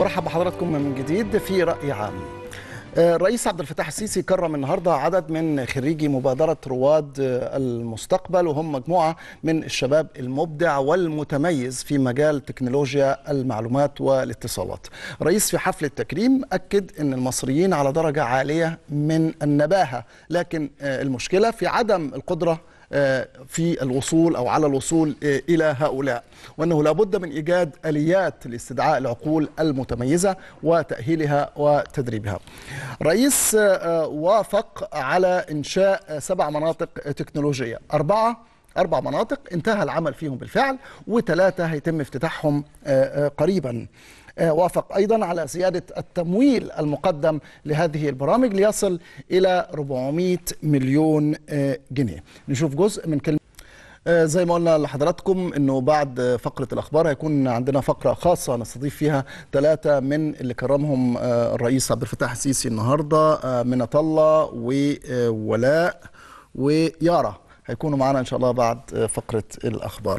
برحب بحضراتكم من جديد في رأي عام الرئيس عبد الفتاح السيسي كرم النهارده عدد من خريجي مبادره رواد المستقبل وهم مجموعه من الشباب المبدع والمتميز في مجال تكنولوجيا المعلومات والاتصالات. الرئيس في حفل التكريم اكد ان المصريين على درجه عاليه من النباهه، لكن المشكله في عدم القدره في الوصول او على الوصول الى هؤلاء وانه لابد من ايجاد اليات لاستدعاء العقول المتميزه وتاهيلها وتدريبها. الرئيس وافق على انشاء سبع مناطق تكنولوجيه، اربعه اربع مناطق انتهى العمل فيهم بالفعل وثلاثه هيتم افتتاحهم قريبا. وافق ايضا على زياده التمويل المقدم لهذه البرامج ليصل الى 400 مليون جنيه. نشوف جزء من كلمه زي ما قلنا لحضراتكم انه بعد فقره الاخبار هيكون عندنا فقره خاصه نستضيف فيها ثلاثه من اللي كرمهم الرئيس عبد الفتاح السيسي النهارده منى الله وولاء ويارا هيكونوا معنا ان شاء الله بعد فقره الاخبار.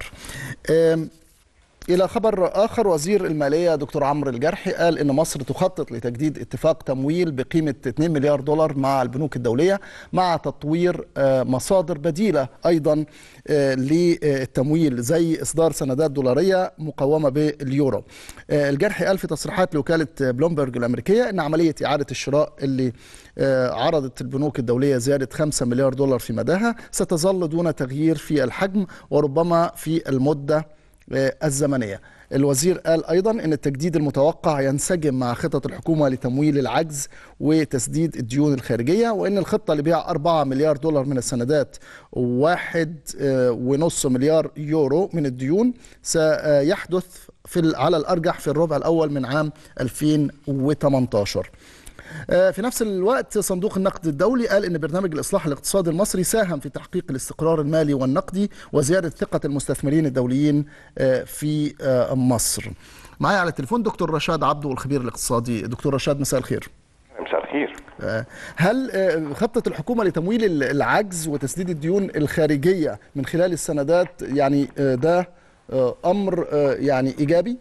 إلى خبر آخر وزير المالية دكتور عمرو الجرحي قال إن مصر تخطط لتجديد اتفاق تمويل بقيمة 2 مليار دولار مع البنوك الدولية مع تطوير مصادر بديلة أيضا للتمويل زي إصدار سندات دولارية مقومة باليورو الجرحي قال في تصريحات لوكالة بلومبرج الأمريكية إن عملية إعادة الشراء اللي عرضت البنوك الدولية زيادة 5 مليار دولار في مداها ستظل دون تغيير في الحجم وربما في المدة الزمنية الوزير قال أيضا أن التجديد المتوقع ينسجم مع خطط الحكومة لتمويل العجز وتسديد الديون الخارجية وأن الخطة لبيع 4 مليار دولار من السندات واحد ونص مليار يورو من الديون سيحدث في على الأرجح في الربع الأول من عام 2018 في نفس الوقت صندوق النقد الدولي قال ان برنامج الاصلاح الاقتصادي المصري ساهم في تحقيق الاستقرار المالي والنقدي وزياده ثقه المستثمرين الدوليين في مصر. معايا على التليفون دكتور رشاد عبده الخبير الاقتصادي، دكتور رشاد مساء الخير. مساء الخير. هل خطه الحكومه لتمويل العجز وتسديد الديون الخارجيه من خلال السندات يعني ده امر يعني ايجابي؟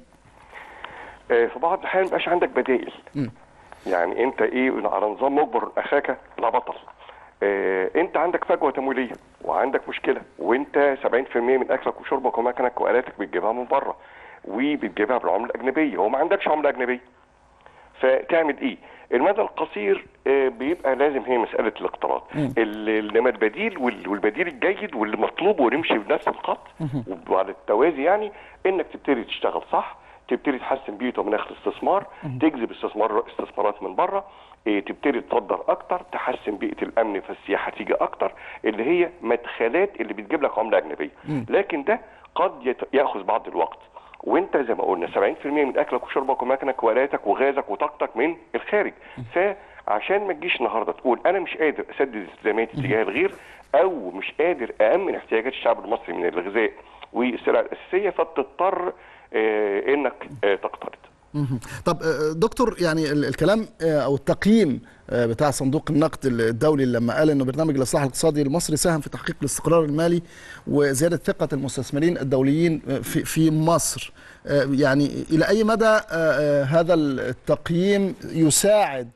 في بعض الاحيان ما بيبقاش عندك بدائل. م. يعني انت ايه على نظام مجبر اخاك لا بطل اه انت عندك فجوه تمويليه وعندك مشكله وانت 70% من اكلك وشربك ومكنك والاتك بتجيبها من بره وبتجيبها بالعمله الاجنبيه وما عندكش عمله اجنبيه فتعمل ايه المدى القصير اه بيبقى لازم هي مساله الاقتراض انما البديل والبديل الجيد واللي مطلوب ونمشي بنفس الخط وعلى التوازي يعني انك تبتدي تشتغل صح تبتدي تحسن بيئه ومناخ الاستثمار تجذب استثمار استثمارات من بره إيه تبتدي تصدر اكتر تحسن بيئه الامن فالسياحه تيجي اكتر اللي هي مدخلات اللي بتجيب لك عمله اجنبيه لكن ده قد ياخذ بعض الوقت وانت زي ما قلنا 70% من اكلك وشربك ومكنك والاتك وغازك وطاقتك من الخارج فعشان ما تجيش النهارده تقول انا مش قادر اسدد التزاماتي تجاه الغير او مش قادر امن احتياجات الشعب المصري من الغذاء والسلع الاساسيه فبتضطر آه انك آه تقترض طب دكتور يعني الكلام او التقييم بتاع صندوق النقد الدولي لما قال انه برنامج الاصلاح الاقتصادي المصري ساهم في تحقيق الاستقرار المالي وزياده ثقه المستثمرين الدوليين في في مصر يعني الى اي مدى هذا التقييم يساعد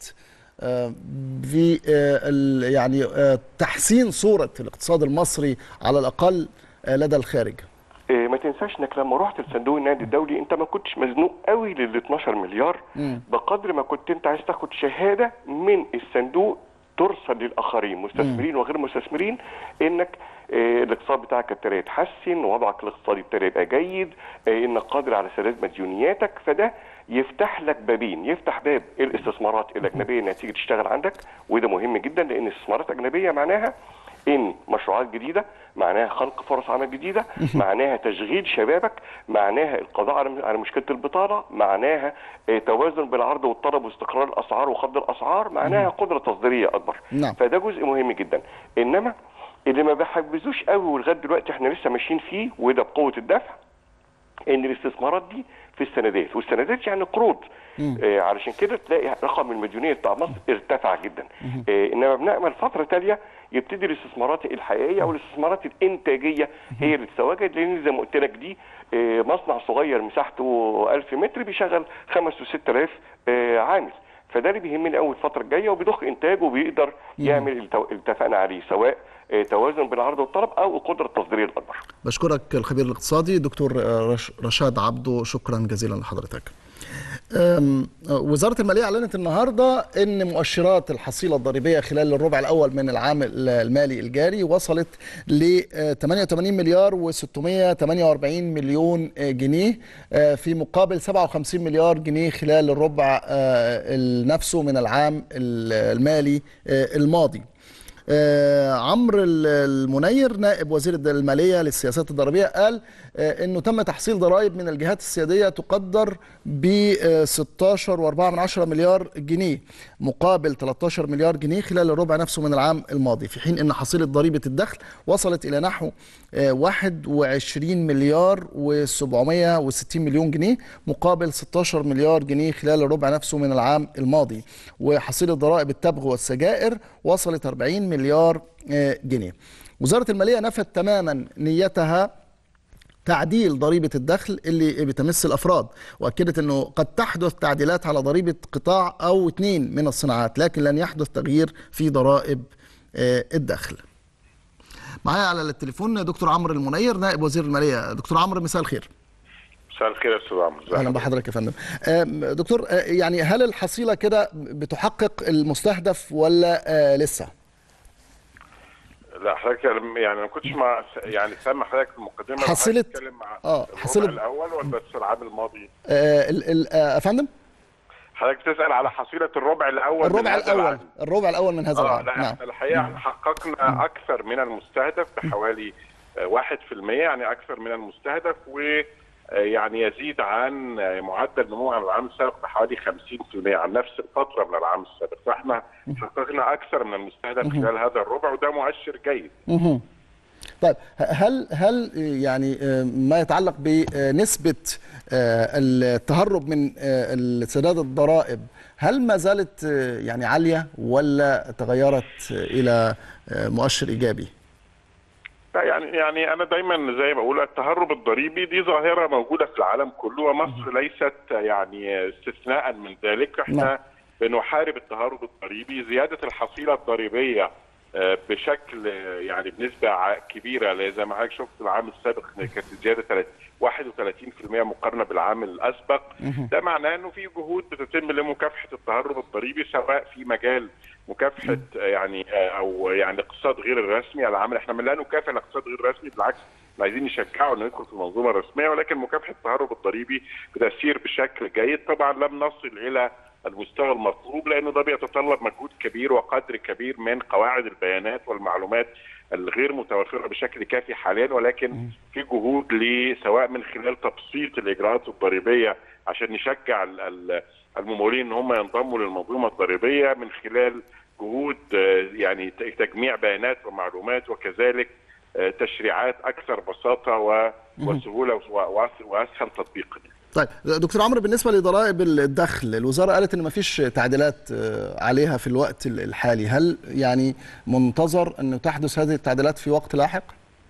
في يعني تحسين صوره الاقتصاد المصري على الاقل لدى الخارج ما تنساش انك لما رحت لصندوق النقد الدولي انت ما كنتش مزنوق قوي لل 12 مليار م. بقدر ما كنت انت عايز تاخد شهاده من الصندوق ترسل للاخرين مستثمرين م. وغير مستثمرين انك اه الاقتصاد بتاعك ابتدى يتحسن وضعك الاقتصادي ابتدى يبقى جيد اه انك قادر على سداد مديونياتك فده يفتح لك بابين يفتح باب الاستثمارات الاجنبيه انها تيجي تشتغل عندك وده مهم جدا لان استثمارات اجنبيه معناها ان مشروعات جديده معناها خلق فرص عمل جديده معناها تشغيل شبابك معناها القضاء على مشكله البطاله معناها توازن بالعرض والطلب واستقرار الاسعار وخفض الاسعار معناها قدره تصديريه اكبر نعم. فده جزء مهم جدا انما اللي ما بحبذوش قوي ولغايه دلوقتي احنا لسه ماشيين فيه وده بقوه الدفع ان الاستثمارات دي في السندات والسندات يعني قروض آه علشان كده تلاقي رقم المديونيه بتاع مصر ارتفع جدا آه انما بنعمل فتره تاليه يبتدي الاستثمارات الحقيقيه او الاستثمارات الانتاجيه هي اللي تتواجد لان زي ما قلت لك دي آه مصنع صغير مساحته 1000 متر بيشغل 5 و6000 آه عامل فده اللي بيهمني قوي الفتره الجايه وبيضخ انتاج وبيقدر يعمل اللي تو- اللي اتفقنا عليه سواء آه، توازن بين العرض والطلب او القدره التصديريه الاكبر بشكرك الخبير الاقتصادي دكتور رش رشاد عبده شكرا جزيلا لحضرتك أم، وزارة المالية أعلنت النهاردة أن مؤشرات الحصيلة الضريبية خلال الربع الأول من العام المالي الجاري وصلت ل 88 مليار و648 مليون جنيه آه، في مقابل 57 مليار جنيه خلال الربع آه، نفسه من العام المالي آه، الماضي آه، عمرو ال- المنير نائب وزير الماليه للسياسات الضريبيه قال آه، انه تم تحصيل ضرائب من الجهات السياديه تقدر ب 16.4 مليار جنيه مقابل 13 مليار جنيه خلال الربع نفسه من العام الماضي في حين ان حصيله ضريبه الدخل وصلت الى نحو آه، 21 مليار و760 مليون جنيه مقابل 16 مليار جنيه خلال الربع نفسه من العام الماضي وحصيله ضرائب التبغ والسجائر وصلت 40 مليار آه، جنيه وزارة المالية نفت تماما نيتها تعديل ضريبة الدخل اللي بتمس الأفراد وأكدت أنه قد تحدث تعديلات على ضريبة قطاع أو اثنين من الصناعات لكن لن يحدث تغيير في ضرائب آه، الدخل معايا على التليفون دكتور عمرو المنير نائب وزير المالية دكتور عمرو مساء الخير مساء الخير يا استاذ عمرو ازي اهلا حضرتك؟ بحضرتك يا فندم آم، دكتور آه، يعني هل الحصيله كده بتحقق المستهدف ولا آه، لسه لا حضرتك يعني ما كنتش مع يعني سامع حضرتك المقدمه حصيلة- حضرتك بتتكلم مع آه، الربع حصيلة- الاول ولا بس العام الماضي آه، ال- ال- آه، يا فندم حضرتك بتسال على حصيله الربع الاول من الربع هذا الاول العام. الربع الاول من هذا اه العام لا نعم احنا الحقيقه احنا حققنا اكثر من المستهدف بحوالي آه، 1% يعني اكثر من المستهدف و آه، يعني يزيد عن آه، معدل نمو عن العام السابق بحوالي 50% عن نفس الفتره من العام السابق فاحنا حققنا اكثر من المستهدف خلال هذا الربع وده مؤشر جيد مهم. طيب هل هل يعني آه، ما يتعلق بنسبة آه، التهرب من آه، سداد الضرائب هل ما زالت آه، يعني عالية ولا تغيرت آه، إلى آه، مؤشر إيجابي؟ لا يعني يعني انا دايما زي ما بقول التهرب الضريبي دي ظاهره موجوده في العالم كله ومصر ليست يعني استثناء من ذلك احنا نعم. بنحارب التهرب الضريبي زياده الحصيله الضريبيه آه، بشكل آه، يعني بنسبه ع- كبيره لأن زي ما حضرتك شفت العام السابق إن كانت زياده تلات- 31% مقارنه بالعام الاسبق ده معناه انه في جهود بتتم لمكافحه التهرب الضريبي سواء في مجال مكافحه آه، يعني آه، او يعني الاقتصاد غير الرسمي العمل احنا لا نكافح الاقتصاد غير الرسمي بالعكس احنا عايزين نشجعه انه يدخل في المنظومه الرسميه ولكن مكافحه التهرب الضريبي بتسير بشكل جيد طبعا لم نصل الى المستوى المطلوب لانه ده بيتطلب مجهود كبير وقدر كبير من قواعد البيانات والمعلومات الغير متوفره بشكل كافي حاليا ولكن في جهود ل- سواء من خلال تبسيط الاجراءات الضريبيه عشان نشجع ال- ال- الممولين ان هم ينضموا للمنظومه الضريبيه من خلال جهود آه، يعني ت- تجميع بيانات ومعلومات وكذلك آه، تشريعات اكثر بساطه و- وسهوله و- وأس- واسهل تطبيقا. طيب دكتور عمرو بالنسبة لضرائب الدخل الوزارة قالت ان ما فيش تعديلات آه، عليها في الوقت الحالي هل يعني منتظر انه تحدث هذه التعديلات في وقت لاحق؟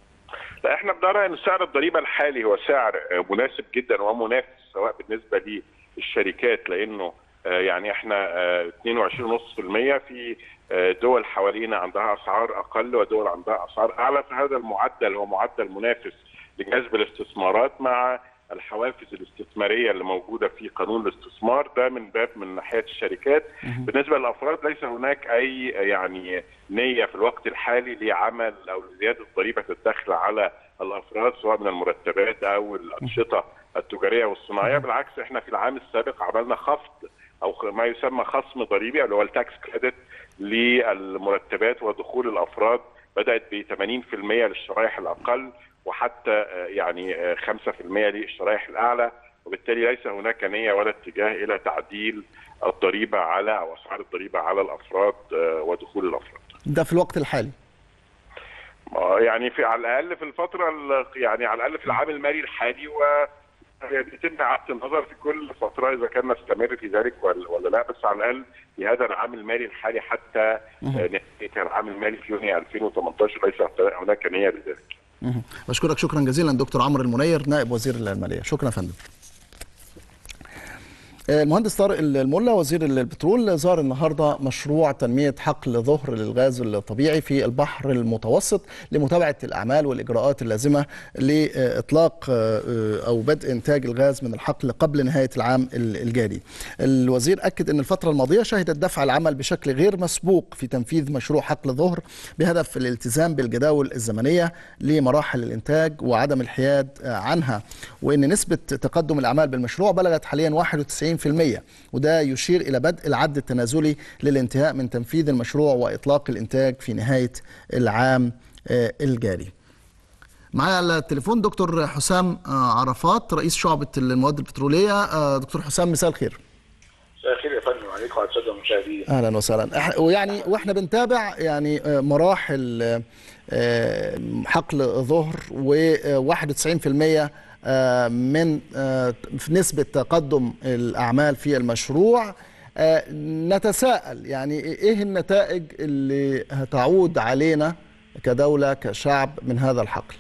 لا احنا بنرى ان سعر الضريبه الحالي هو سعر آه، مناسب جدا ومنافس سواء بالنسبه للشركات لانه آه، يعني احنا آه، 22.5% في آه، دول حوالينا عندها اسعار اقل ودول عندها اسعار اعلى فهذا المعدل هو معدل منافس لجذب الاستثمارات مع الحوافز الاستثماريه اللي موجوده في قانون الاستثمار ده من باب من ناحيه الشركات بالنسبه للافراد ليس هناك اي يعني نيه في الوقت الحالي لعمل او لزياده ضريبه الدخل على الافراد سواء من المرتبات او الانشطه التجاريه والصناعيه بالعكس احنا في العام السابق عملنا خفض او ما يسمى خصم ضريبي اللي هو التاكس كريدت للمرتبات ودخول الافراد بدات ب 80% للشرائح الاقل وحتى آه، يعني آه، 5% للشرائح الاعلى وبالتالي ليس هناك نيه ولا اتجاه الى تعديل الضريبه على او اسعار الضريبه على الافراد آه، ودخول الافراد. ده في الوقت الحالي آه، يعني في على الاقل في الفتره ال- يعني على الاقل في العام المالي الحالي و يتم اعاده النظر في كل فتره اذا كان نستمر في ذلك ولا ولا لا بس على الاقل في هذا العام المالي الحالي حتى آه، نهايه العام المالي في يونيو 2018 ليس هناك نيه لذلك. مهم. بشكرك شكرا جزيلا دكتور عمرو المنير نائب وزير الماليه شكرا يا فندم المهندس طارق الملا وزير البترول زار النهارده مشروع تنميه حقل ظهر للغاز الطبيعي في البحر المتوسط لمتابعه الاعمال والاجراءات اللازمه لاطلاق او بدء انتاج الغاز من الحقل قبل نهايه العام الجاري. الوزير اكد ان الفتره الماضيه شهدت دفع العمل بشكل غير مسبوق في تنفيذ مشروع حقل ظهر بهدف الالتزام بالجداول الزمنيه لمراحل الانتاج وعدم الحياد عنها وان نسبه تقدم الاعمال بالمشروع بلغت حاليا 91% وده يشير إلى بدء العد التنازلي للانتهاء من تنفيذ المشروع وإطلاق الإنتاج في نهاية العام الجاري معايا على التليفون دكتور حسام عرفات رئيس شعبة المواد البترولية دكتور حسام مساء الخير مساء الخير يا فندم وعليكم وعلى الساده المشاهدين اهلا وسهلا ويعني واحنا بنتابع يعني مراحل حقل ظهر و91% من في نسبة تقدم الأعمال في المشروع نتساءل يعني إيه النتائج اللي هتعود علينا كدولة كشعب من هذا الحقل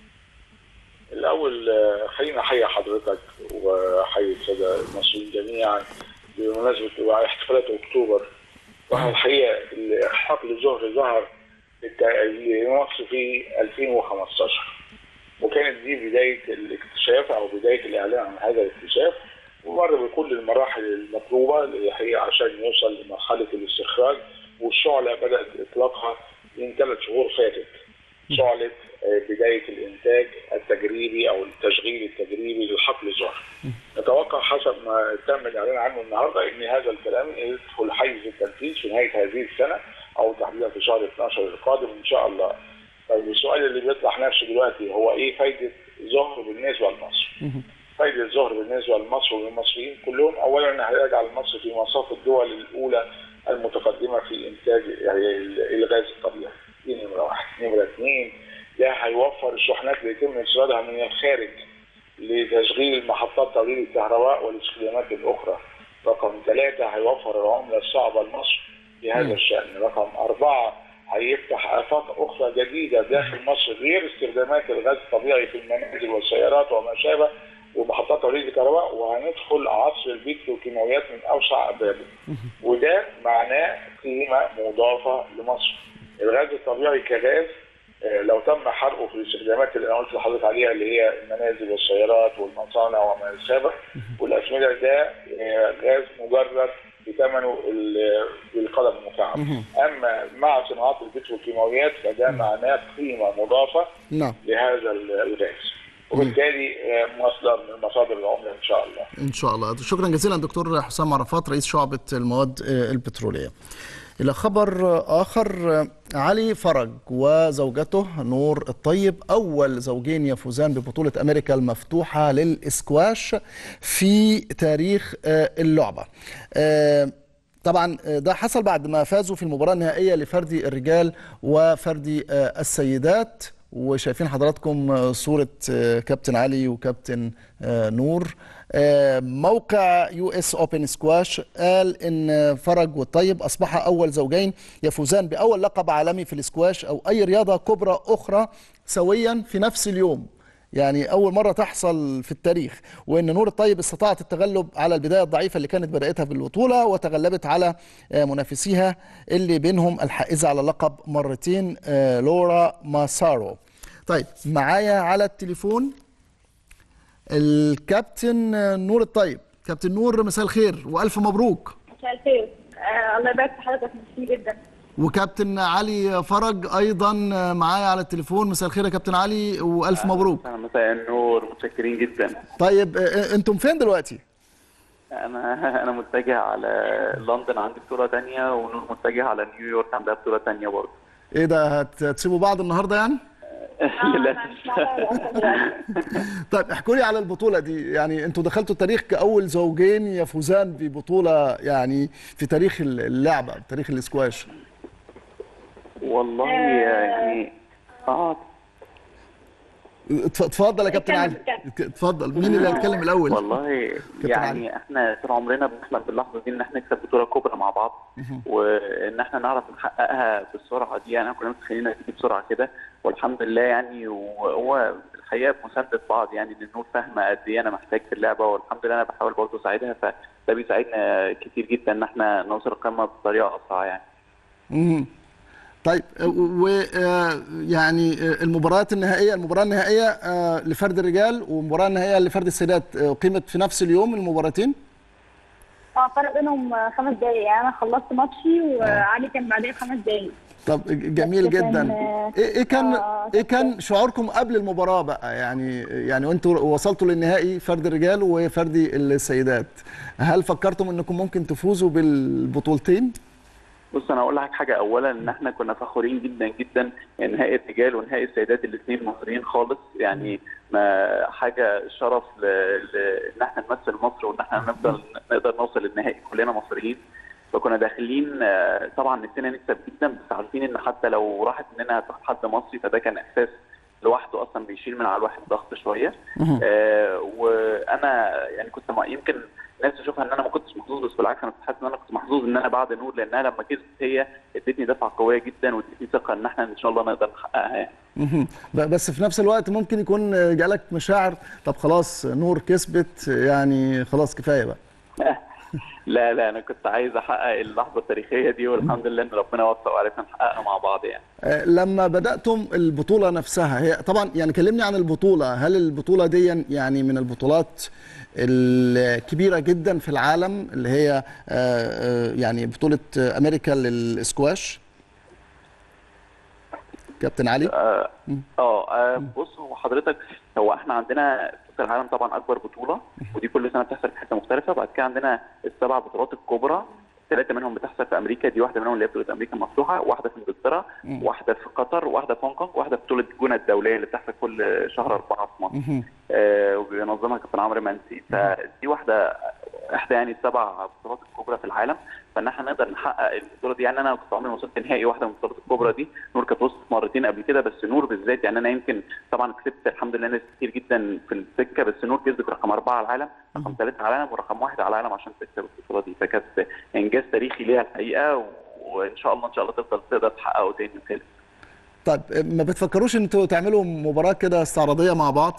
الأول خلينا أحيي حضرتك وأحيي السادة المصريين جميعا بمناسبة احتفالات أكتوبر والحقيقة حقل الظهر ظهر مصر في 2015 وكانت دي بدايه الاكتشاف او بدايه الاعلان عن هذا الاكتشاف ومر بكل المراحل المطلوبه اللي هي عشان يوصل لمرحله الاستخراج والشعله بدات اطلاقها من ثلاث شهور فاتت. شعله بدايه الانتاج التجريبي او التشغيل التجريبي للحقل الزهر. نتوقع حسب ما تم الاعلان عنه النهارده ان هذا الكلام يدخل حيز التنفيذ في نهايه هذه السنه او تحديدا في شهر 12 القادم ان شاء الله. طيب السؤال اللي بيطرح نفسه دلوقتي هو ايه فايده ظهر بالنسبه لمصر؟ فايده ظهر بالنسبه لمصر والمصريين كلهم اولا انها هيجعل مصر في مصاف الدول الاولى المتقدمه في انتاج يعني الغاز الطبيعي. دي نمره واحد، نمره اثنين ده هيوفر الشحنات اللي يتم استيرادها من الخارج لتشغيل محطات توليد الكهرباء والاستخدامات الاخرى. رقم ثلاثه هيوفر العمله الصعبه لمصر في هذا الشان. رقم اربعه هيفتح افاق اخرى جديده داخل مصر غير استخدامات الغاز الطبيعي في المنازل والسيارات وما شابه ومحطات توليد الكهرباء وهندخل عصر البتروكيماويات من اوسع ابوابه وده معناه قيمه مضافه لمصر الغاز الطبيعي كغاز لو تم حرقه في الاستخدامات اللي انا قلت لحضرتك عليها اللي هي المنازل والسيارات والمصانع وما شابه والاسمده ده غاز مجرد بثمنه بالقدم المكعب اما مع صناعات البتروكيماويات فده معناه قيمه مضافه نعم لهذا الغاز وبالتالي مصدر من مصادر العمله ان شاء الله ان شاء الله شكرا جزيلا دكتور حسام عرفات رئيس شعبه المواد البتروليه إلى خبر آخر علي فرج وزوجته نور الطيب أول زوجين يفوزان ببطولة أمريكا المفتوحة للإسكواش في تاريخ اللعبة طبعا ده حصل بعد ما فازوا في المباراة النهائية لفردي الرجال وفردي السيدات وشايفين حضراتكم صورة كابتن علي وكابتن نور موقع يو اس اوبن سكواش قال ان فرج والطيب اصبحا اول زوجين يفوزان باول لقب عالمي في السكواش او اي رياضه كبرى اخرى سويا في نفس اليوم يعني اول مره تحصل في التاريخ وان نور الطيب استطاعت التغلب على البدايه الضعيفه اللي كانت بداتها في البطوله وتغلبت على منافسيها اللي بينهم الحائزه على اللقب مرتين لورا ماسارو طيب معايا على التليفون الكابتن نور الطيب كابتن نور مساء الخير والف مبروك مساء الخير آه الله يبارك في حضرتك ميرسي جدا وكابتن علي فرج ايضا معايا على التليفون مساء الخير يا كابتن علي والف مبروك مساء النور متشكرين جدا طيب انتم فين دلوقتي انا انا متجه على لندن عندي بطوله تانية ونور متجه على نيويورك عندها بطوله تانية برضه ايه ده هتسيبوا بعض النهارده يعني طيب احكوا لي على البطوله دي يعني انتوا دخلتوا التاريخ كاول زوجين يفوزان ببطوله يعني في تاريخ اللعبه تاريخ الاسكواش والله يعني اه اتف- اتفضل يا كابتن علي اتكلم، اتكلم. اتفضل مين اللي هيتكلم الاول والله علي. يعني احنا طول عمرنا بنحلم باللحظه دي ان احنا نكسب بطوله كبرى مع بعض وان احنا نعرف نحققها بالسرعه دي يعني احنا كنا متخيلين تيجي بسرعه كده والحمد لله يعني وهو في الحقيقه بمسانده بعض يعني ان النور فاهمه قد ايه انا محتاج في اللعبه والحمد لله انا بحاول برضه اساعدها فده بيساعدنا كتير جدا ان احنا نوصل القمه بطريقه اسرع يعني مهم. طيب ويعني المباريات النهائيه المباراه النهائيه آه، لفرد الرجال والمباراه النهائيه لفرد السيدات آه، قيمت في نفس اليوم المباراتين اه فرق بينهم آه، خمس دقايق يعني انا خلصت ماتشي وعلي كان بعدين خمس دقايق طب جميل بس كان، جدا آه، ايه إيه كان آه، ايه كان شعوركم قبل المباراه بقى يعني يعني وانتوا وصلتوا للنهائي فرد الرجال وفرد السيدات هل فكرتم انكم ممكن تفوزوا بالبطولتين بص انا اقول لك حاجه اولا ان احنا كنا فخورين جدا جدا ان نهائي الرجال ونهائي السيدات الاثنين مصريين خالص يعني ما حاجه شرف ل... ل... ان احنا نمثل مصر وان احنا نفضل نقدر نوصل للنهائي كلنا مصريين فكنا داخلين آه، طبعا نفسنا نكسب جدا بس عارفين ان حتى لو راحت مننا تحت حد مصري فده كان احساس لوحده اصلا بيشيل من على الواحد ضغط شويه آه وانا يعني كنت ما- يمكن ناس تشوفها ان انا ما كنتش محظوظ بس بالعكس انا كنت حاسس ان انا كنت محظوظ ان انا بعد نور لانها لما كسبت هي ادتني دفعه قويه جدا وادتني ثقه ان احنا ان شاء الله نقدر نحققها يعني. مهم. ب- بس في نفس الوقت ممكن يكون جالك مشاعر طب خلاص نور كسبت يعني خلاص كفايه بقى لا لا انا كنت عايز احقق اللحظه التاريخيه دي والحمد لله ان ربنا وفق وعرفنا نحققها مع بعض يعني. آه، لما بدأتم البطولة نفسها هي طبعا يعني كلمني عن البطولة هل البطولة دي يعني من البطولات الكبيرة جدا في العالم اللي هي آه، آه، يعني بطولة أمريكا للإسكواش كابتن علي اه آه، بص هو حضرتك هو احنا عندنا كاس العالم طبعا اكبر بطوله ودي كل سنه بتحصل في حته مختلفه بعد كده عندنا السبع بطولات الكبرى ثلاثه منهم بتحصل في امريكا دي واحده منهم اللي هي بطوله امريكا المفتوحه واحده في انجلترا واحده في قطر واحده في هونج كونج واحده في بطوله جونه الدوليه اللي بتحصل كل شهر اربعه في مصر آه وبينظمها كابتن عمرو منسي فدي واحده احدى يعني السبع بطولات الكبرى في العالم فان احنا نقدر نحقق البطوله دي يعني انا كنت عمري ما وصلت نهائي واحده من البطولات الكبرى دي نور كانت وصلت مرتين قبل كده بس نور بالذات يعني انا يمكن طبعا كسبت الحمد لله ناس كتير جدا في السكه بس نور كسبت رقم اربعه على العالم رقم ثلاثه على العالم ورقم واحد على العالم عشان تكسب البطوله دي فكانت انجاز تاريخي ليها الحقيقه وان شاء الله ان شاء الله تفضل تقدر تحققه تاني وتالت طيب آه، ما بتفكروش ان انتوا تعملوا مباراة كده استعراضية مع بعض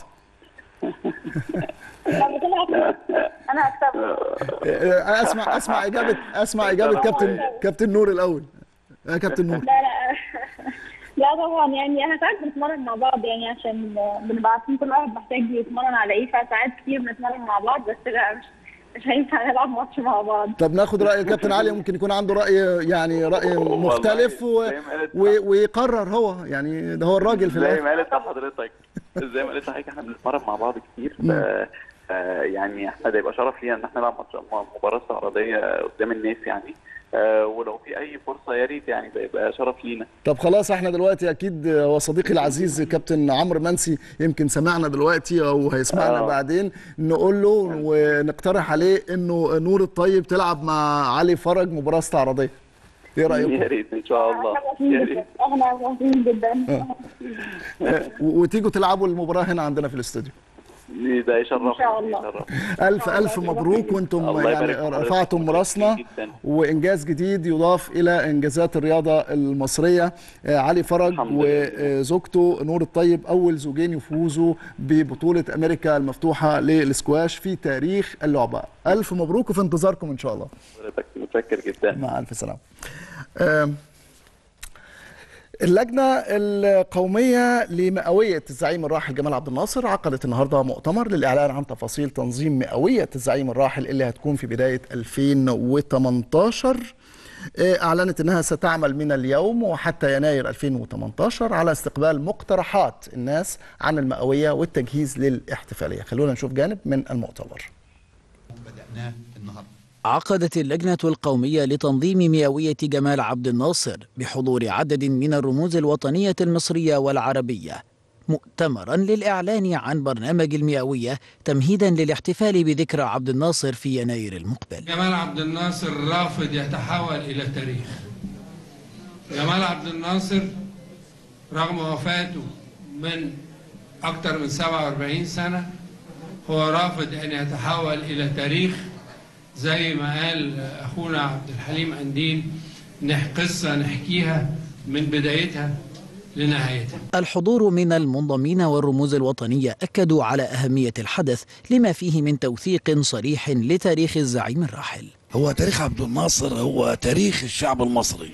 بعد كده هكسب. انا هكسبه آه، اسمع اسمع اجابة اسمع اجابة كابتن كابتن نور الأول يا كابتن نور لا لا لا طبعا يعني احنا ساعات بنتمرن مع بعض يعني عشان بنبقى عارفين كل واحد محتاج يتمرن على ايه فساعات كتير بنتمرن مع بعض بس لا مش مش هينفع نلعب ماتش مع بعض طب ناخد راي الكابتن علي ممكن يكون عنده راي يعني راي مختلف و... زي ما قالت- و... ويقرر هو يعني ده هو الراجل في زي الاخر ما قالت لحضرتك زي ما قالت لحضرتك احنا بنتمرن مع بعض كتير ف آه، يعني احنا ده يبقى شرف لينا ان احنا نلعب ماتش مباراه استعراضيه قدام الناس يعني آه، ولو في اي فرصه يا ريت يعني ده يبقى شرف لينا طب خلاص احنا دلوقتي اكيد هو صديقي العزيز كابتن عمرو منسي يمكن سمعنا دلوقتي او هيسمعنا آه. بعدين نقول له ونقترح عليه انه نور الطيب تلعب مع علي فرج مباراه استعراضيه ايه يا رايكم ريت ان شاء الله احنا يا موافقين ريت جدا احنا موافقين جدا و- وتيجوا تلعبوا المباراه هنا عندنا في الاستوديو ده يشرفنا إن شاء الله. يشرفنا. الف الف مبروك وانتم الله يعني يبارك في رفعتم حضرتك. راسنا جداً. وانجاز جديد يضاف الى انجازات الرياضه المصريه آه، علي فرج الحمد لله. وزوجته نور الطيب اول زوجين يفوزوا ببطوله امريكا المفتوحه للسكواش في تاريخ اللعبه الف مبروك وفي انتظاركم ان شاء الله حضرتك متشكر جدا مع الف سلامه آم، اللجنة القومية لمئوية الزعيم الراحل جمال عبد الناصر عقدت النهاردة مؤتمر للإعلان عن تفاصيل تنظيم مئوية الزعيم الراحل اللي هتكون في بداية 2018 آه، أعلنت أنها ستعمل من اليوم وحتى يناير 2018 على استقبال مقترحات الناس عن المئوية والتجهيز للاحتفالية خلونا نشوف جانب من المؤتمر بدأناه النهارده عقدت اللجنة القومية لتنظيم مئوية جمال عبد الناصر بحضور عدد من الرموز الوطنية المصرية والعربية مؤتمرا للإعلان عن برنامج المئوية تمهيدا للاحتفال بذكرى عبد الناصر في يناير المقبل جمال عبد الناصر رافض يتحول إلى تاريخ جمال عبد الناصر رغم وفاته من أكثر من 47 سنة هو رافض أن يتحول إلى تاريخ زي ما قال أخونا عبد الحليم أندين نح قصة نحكيها من بدايتها لنهايتها الحضور من المنضمين والرموز الوطنية أكدوا على أهمية الحدث لما فيه من توثيق صريح لتاريخ الزعيم الراحل هو تاريخ عبد الناصر هو تاريخ الشعب المصري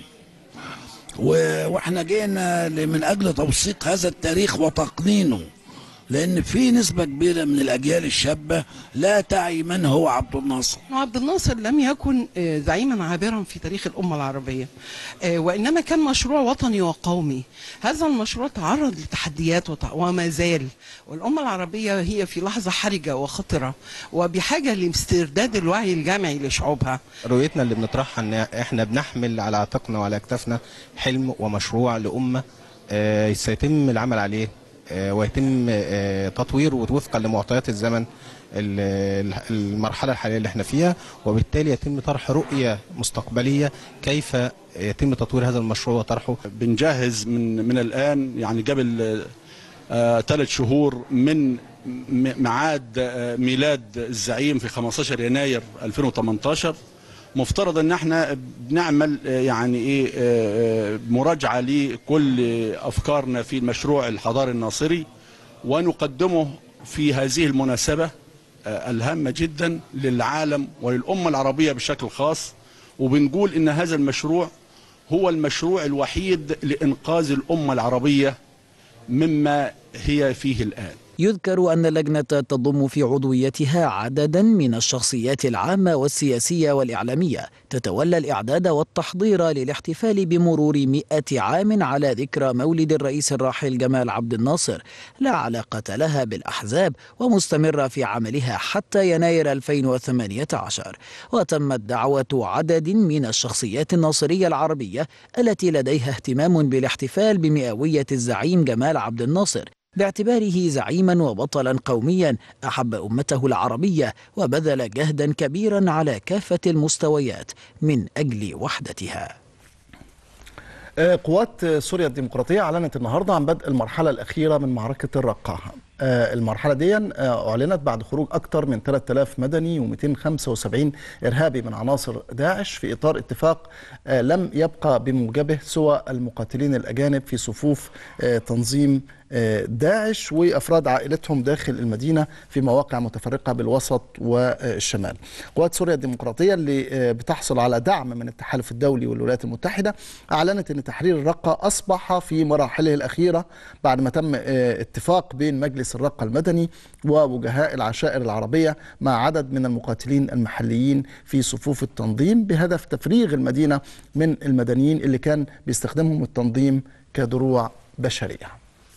و- واحنا جينا ل- من اجل توثيق هذا التاريخ وتقنينه لان في نسبه كبيره من الاجيال الشابه لا تعي من هو عبد الناصر عبد الناصر لم يكن آه، زعيما عابرا في تاريخ الأمة العربية آه، وإنما كان مشروع وطني وقومي هذا المشروع تعرض لتحديات وت- وما زال والأمة العربية هي في لحظة حرجة وخطرة وبحاجة لاسترداد الوعي الجمعي لشعوبها رؤيتنا اللي بنطرحها ان احنا بنحمل على عاتقنا وعلى اكتافنا حلم ومشروع لامه آه، سيتم العمل عليه آه، ويتم آه، تطويره وفقا لمعطيات الزمن ال- المرحله الحاليه اللي احنا فيها وبالتالي يتم طرح رؤيه مستقبليه كيف يتم تطوير هذا المشروع وطرحه بنجهز من من الان يعني قبل ثلاث شهور من م- ميعاد آه، ميلاد الزعيم في 15 يناير 2018 مفترض ان احنا بنعمل آه، يعني ايه آه، آه، مراجعه لكل افكارنا في المشروع الحضاري الناصري ونقدمه في هذه المناسبه آه، الهامه جدا للعالم وللامه العربيه بشكل خاص وبنقول ان هذا المشروع هو المشروع الوحيد لانقاذ الامه العربيه مما هي فيه الان يذكر أن اللجنة تضم في عضويتها عددا من الشخصيات العامة والسياسية والإعلامية تتولى الإعداد والتحضير للاحتفال بمرور مئة عام على ذكرى مولد الرئيس الراحل جمال عبد الناصر لا علاقة لها بالأحزاب ومستمرة في عملها حتى يناير 2018 وتمت دعوة عدد من الشخصيات الناصرية العربية التي لديها اهتمام بالاحتفال بمئوية الزعيم جمال عبد الناصر باعتباره زعيما وبطلا قوميا احب امته العربيه وبذل جهدا كبيرا على كافه المستويات من اجل وحدتها آه، قوات سوريا الديمقراطية أعلنت النهاردة عن بدء المرحلة الأخيرة من معركة الرقة آه، المرحلة دي آه، أعلنت بعد خروج أكثر من 3000 مدني و275 إرهابي من عناصر داعش في إطار اتفاق آه، لم يبقى بموجبه سوى المقاتلين الأجانب في صفوف آه، تنظيم آه، داعش وأفراد عائلتهم داخل المدينة في مواقع متفرقة بالوسط والشمال قوات سوريا الديمقراطية اللي آه، بتحصل على دعم من التحالف الدولي والولايات المتحدة أعلنت أن تحرير الرقة أصبح في مراحله الأخيرة بعد ما تم آه، اتفاق بين مجلس الرقة المدني ووجهاء العشائر العربية مع عدد من المقاتلين المحليين في صفوف التنظيم بهدف تفريغ المدينة من المدنيين اللي كان بيستخدمهم التنظيم كدروع بشريه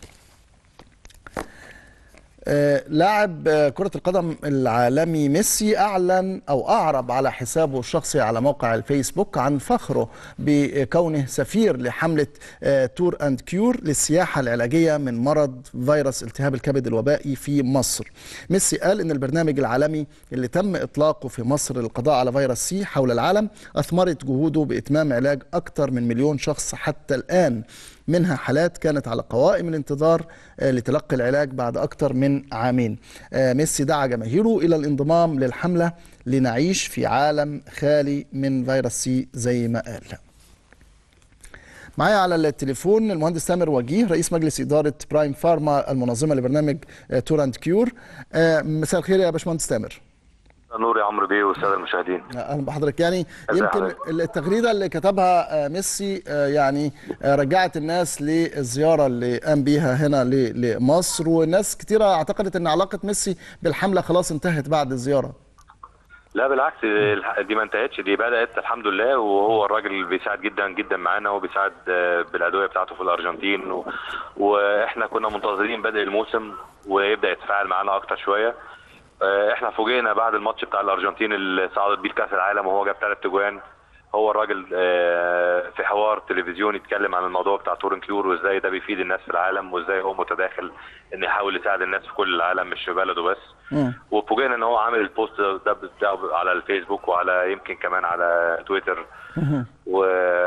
آه، لاعب آه، كرة القدم العالمي ميسي أعلن أو أعرب على حسابه الشخصي على موقع الفيسبوك عن فخره بكونه سفير لحملة آه، تور أند كيور للسياحة العلاجية من مرض فيروس التهاب الكبد الوبائي في مصر ميسي قال إن البرنامج العالمي اللي تم إطلاقه في مصر للقضاء على فيروس سي حول العالم أثمرت جهوده بإتمام علاج أكثر من مليون شخص حتى الآن منها حالات كانت على قوائم الانتظار آه، لتلقي العلاج بعد أكثر من عامين آه، ميسي دعا جماهيره إلى الانضمام للحملة لنعيش في عالم خالي من فيروس سي زي ما قال معايا على التليفون المهندس تامر وجيه رئيس مجلس إدارة برايم فارما المنظمة لبرنامج آه، تور أند كيور آه، مساء الخير يا باشمهندس تامر نور يا عمرو بيه والساده المشاهدين اهلا بحضرتك يعني أهلا يمكن حضرتك. التغريده اللي كتبها آه، ميسي آه، يعني آه، رجعت الناس للزياره اللي قام بيها هنا ل- لمصر وناس كتيره اعتقدت ان علاقه ميسي بالحمله خلاص انتهت بعد الزياره لا بالعكس الح- دي ما انتهتش دي بدات الحمد لله وهو الراجل اللي بيساعد جدا جدا معانا وبيساعد آه، بالادويه بتاعته في الارجنتين و... واحنا كنا منتظرين بدء الموسم ويبدا يتفاعل معانا اكتر شويه آه، احنا فوجئنا بعد الماتش بتاع الارجنتين اللي صعدت بيه كاس العالم وهو جاب ثلاث اجوان هو الراجل آه، في حوار تلفزيوني يتكلم عن الموضوع بتاع تورن كيور وازاي ده بيفيد الناس في العالم وازاي هو متداخل ان يحاول يساعد الناس في كل العالم مش في بلده بس وفوجئنا ان هو عامل البوست ده بتاعه على الفيسبوك وعلى يمكن كمان على تويتر و...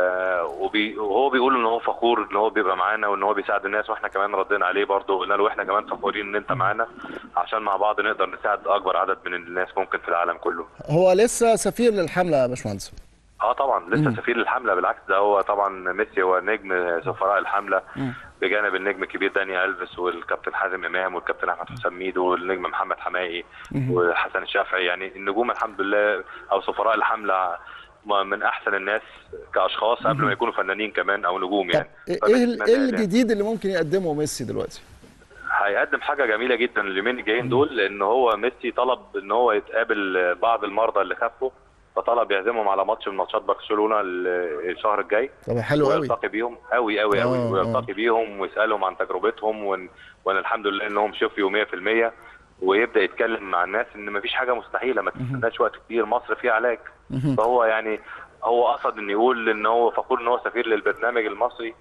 وبي... وهو بيقول ان هو فخور ان هو بيبقى معانا وان هو بيساعد الناس واحنا كمان ردينا عليه برضه قلنا له احنا كمان فخورين ان انت معانا عشان مع بعض نقدر نساعد اكبر عدد من الناس ممكن في العالم كله هو لسه سفير للحمله يا باشمهندس اه طبعا لسه سفير الحمله بالعكس ده هو طبعا ميسي هو نجم سفراء الحمله بجانب النجم الكبير داني الفيس والكابتن حازم امام والكابتن احمد حسام ميدو والنجم محمد حمائي وحسن الشافعي يعني النجوم الحمد لله او سفراء الحمله م- من احسن الناس كاشخاص قبل ما يكونوا فنانين كمان او نجوم يعني ايه فبنتمنى ال- إيه يعني الجديد اللي ممكن يقدمه ميسي دلوقتي هيقدم حاجه جميله جدا اليومين الجايين دول لان هو ميسي طلب ان هو يتقابل بعض المرضى اللي خفوا فطلب يعزمهم على ماتش من ماتشات برشلونه ال- الشهر الجاي طب حلو قوي ويلتقي بيهم قوي قوي قوي آه، ويلتقي بيهم ويسالهم عن تجربتهم وان وان الحمد لله انهم شفيوا 100% ويبدا يتكلم مع الناس ان مفيش حاجه مستحيله ما تستناش وقت كبير مصر فيها علاج مهم. فهو يعني هو قصد ان يقول ان هو فخور ان هو سفير للبرنامج المصري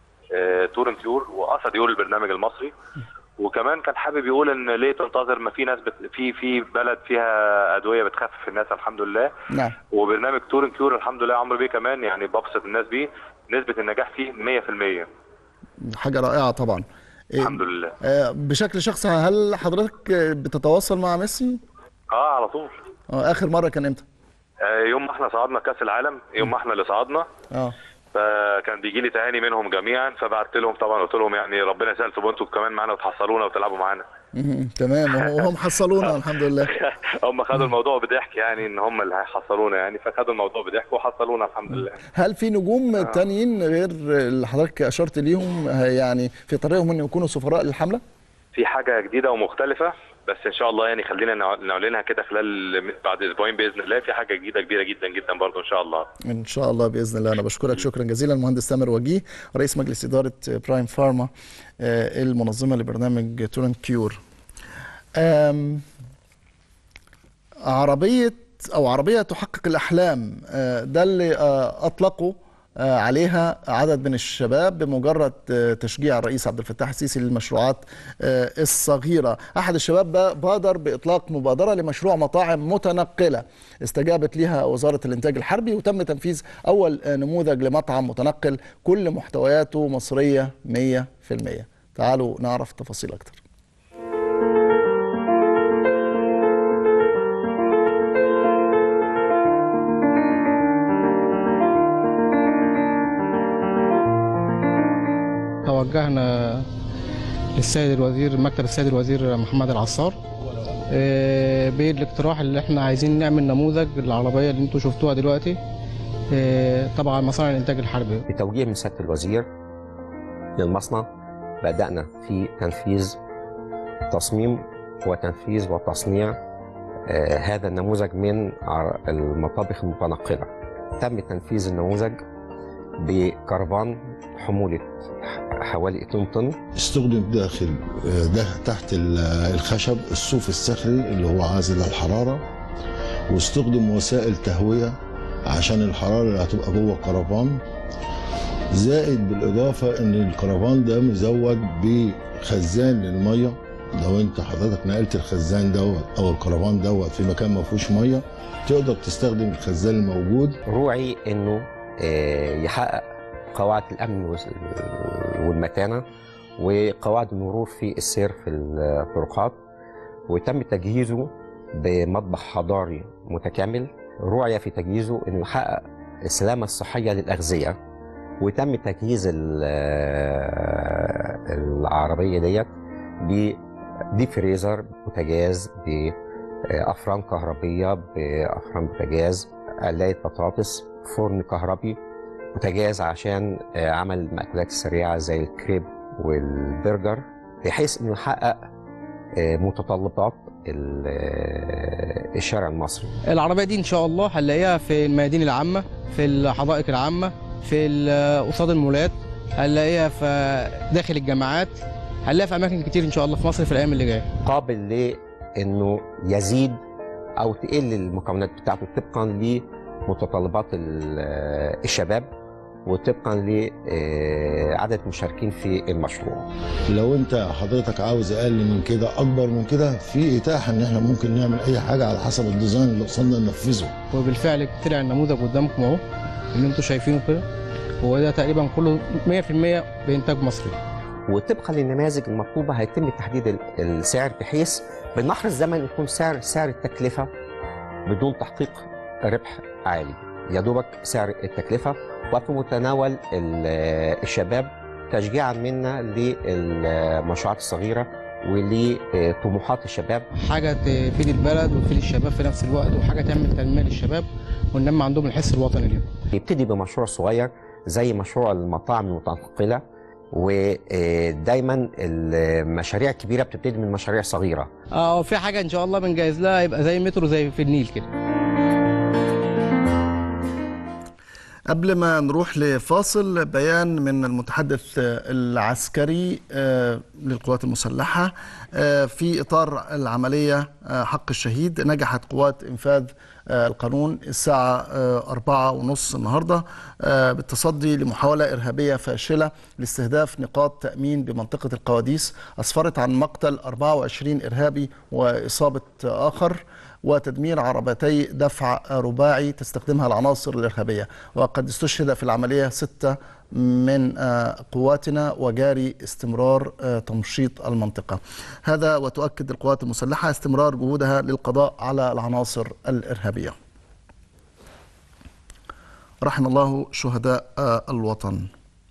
آه، تورن كيور وقصد يقول البرنامج المصري وكمان كان حابب يقول ان ليه تنتظر ما في ناس بت... في في بلد فيها ادويه بتخفف الناس الحمد لله نعم وبرنامج تورن كيور الحمد لله عمرو بيه كمان يعني ببسط الناس بيه نسبه النجاح فيه 100% حاجه رائعه طبعا إيه، الحمد لله آه، بشكل شخصي هل حضرتك آه، بتتواصل مع ميسي اه على طول آه، اخر مره كان امتى آه يوم ما احنا صعدنا كاس العالم يوم ما احنا اللي صعدنا اه فكان بيجي لي تهاني منهم جميعا فبعت لهم طبعا قلت لهم يعني ربنا يسهل تبقوا انتوا كمان معانا وتحصلونا وتلعبوا معانا مهم. تمام وه- وهم حصلونا الحمد لله هم خدوا الموضوع بضحك يعني ان هم اللي هيحصلونا يعني فخدوا الموضوع بضحك وحصلونا الحمد لله هل في نجوم تانيين غير اللي حضرتك اشرت ليهم آه، يعني في طريقهم ان يكونوا سفراء للحمله في حاجه جديده ومختلفه بس ان شاء الله يعني خلينا نع- نعلنها كده خلال بعد اسبوعين باذن الله في حاجه جديده كبيره جدا جدا برضو ان شاء الله ان شاء الله باذن الله انا بشكرك شكرا جزيلا المهندس تامر وجيه رئيس مجلس اداره برايم فارما آه، المنظمه لبرنامج تورنت كيور آم، عربيه او عربيه تحقق الاحلام آه، ده اللي آه، اطلقوا آه، عليها عدد من الشباب بمجرد آه، تشجيع الرئيس عبد الفتاح السيسي للمشروعات آه، الصغيره احد الشباب با- بادر باطلاق مبادره لمشروع مطاعم متنقله استجابت لها وزاره الانتاج الحربي وتم تنفيذ اول آه، نموذج لمطعم متنقل كل محتوياته مصريه 100% تعالوا نعرف تفاصيل اكتر توجهنا للسيد الوزير مكتب السيد الوزير محمد العصار آه، بالاقتراح اللي احنا عايزين نعمل نموذج للعربيه اللي انتوا شفتوها دلوقتي آه، طبعا مصانع الانتاج الحربي بتوجيه من سياده الوزير للمصنع بدانا في تنفيذ تصميم وتنفيذ وتصنيع آه، هذا النموذج من عر- المطابخ المتنقله تم تنفيذ النموذج بكرفان حموله حوالي 2 طن استخدم داخل ده تحت ال- الخشب الصوف الصخري اللي هو عازل للحرارة واستخدم وسائل تهوية عشان الحرارة اللي هتبقى جوه الكرفان زائد بالإضافة إن الكرفان ده مزود بخزان للمية لو انت حضرتك نقلت الخزان دوت او الكرفان دوت في مكان ما فيهوش ميه تقدر تستخدم الخزان الموجود روعي انه آه، يحقق قواعد الامن والس- والمتانه وقواعد المرور في السير في الطرقات وتم تجهيزه بمطبخ حضاري متكامل رعي في تجهيزه انه يحقق السلامه الصحيه للاغذيه وتم تجهيز ال- العربيه ديت بديب فريزر بوتاجاز بافران كهربيه بافران بوتاجاز قلايه بطاطس فرن كهربي بوتاجاز عشان آه، عمل المأكولات السريعة زي الكريب والبرجر بحيث انه يحقق آه، متطلبات ال- آه، الشارع المصري العربيه دي ان شاء الله هنلاقيها في الميادين العامه في الحدائق العامه في ال- قصاد المولات هنلاقيها في داخل الجامعات هنلاقيها في اماكن كتير ان شاء الله في مصر في الايام اللي جايه قابل لانه يزيد او تقل المكونات بتاعته طبقا متطلبات ال- الشباب وطبقا لعدد المشاركين في المشروع لو انت حضرتك عاوز اقل من كده اكبر من كده في اتاحه ان احنا ممكن نعمل اي حاجه على حسب الديزاين اللي وصلنا ننفذه وبالفعل طلع النموذج قدامكم اهو اللي انتم شايفينه كده هو ده تقريبا كله 100% بانتاج مصري وطبقا للنماذج المطلوبه هيتم تحديد ال- السعر بحيث بالنحر الزمن يكون سعر سعر التكلفه بدون تحقيق ربح عالي يا دوبك سعر التكلفه وفي متناول ال- الشباب تشجيعا منا للمشروعات الصغيره ولطموحات الشباب حاجه تفيد البلد وتفيد الشباب في نفس الوقت وحاجه تعمل تنميه للشباب وننمي عندهم الحس الوطني ليهم يبتدي بمشروع صغير زي مشروع المطاعم المتنقله ودايما المشاريع الكبيره بتبتدي من مشاريع صغيره اه في حاجه ان شاء الله بنجهز لها يبقى زي مترو زي في النيل كده قبل ما نروح لفاصل بيان من المتحدث العسكري آه، للقوات المسلحة آه، في إطار العملية آه، حق الشهيد نجحت قوات إنفاذ آه، القانون الساعة آه، أربعة ونص النهاردة آه، بالتصدي لمحاولة إرهابية فاشلة لاستهداف نقاط تأمين بمنطقة القواديس أسفرت عن مقتل 24 إرهابي وإصابة آخر وتدمير عربتي دفع رباعي تستخدمها العناصر الإرهابية وقد استشهد في العملية ستة من آه، قواتنا وجاري استمرار آه، تمشيط المنطقة هذا وتؤكد القوات المسلحة استمرار جهودها للقضاء على العناصر الإرهابية رحم الله شهداء آه، الوطن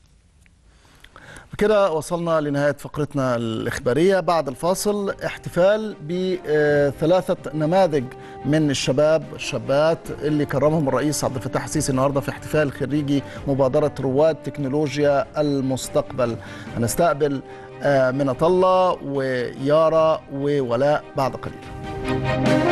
بكده وصلنا لنهاية فقرتنا الإخبارية بعد الفاصل احتفال بثلاثة نماذج من الشباب الشابات اللي كرمهم الرئيس عبد الفتاح السيسي النهاردة في احتفال خريجي مبادرة رواد تكنولوجيا المستقبل هنستقبل آه، منى الله ويارا وولاء بعد قليل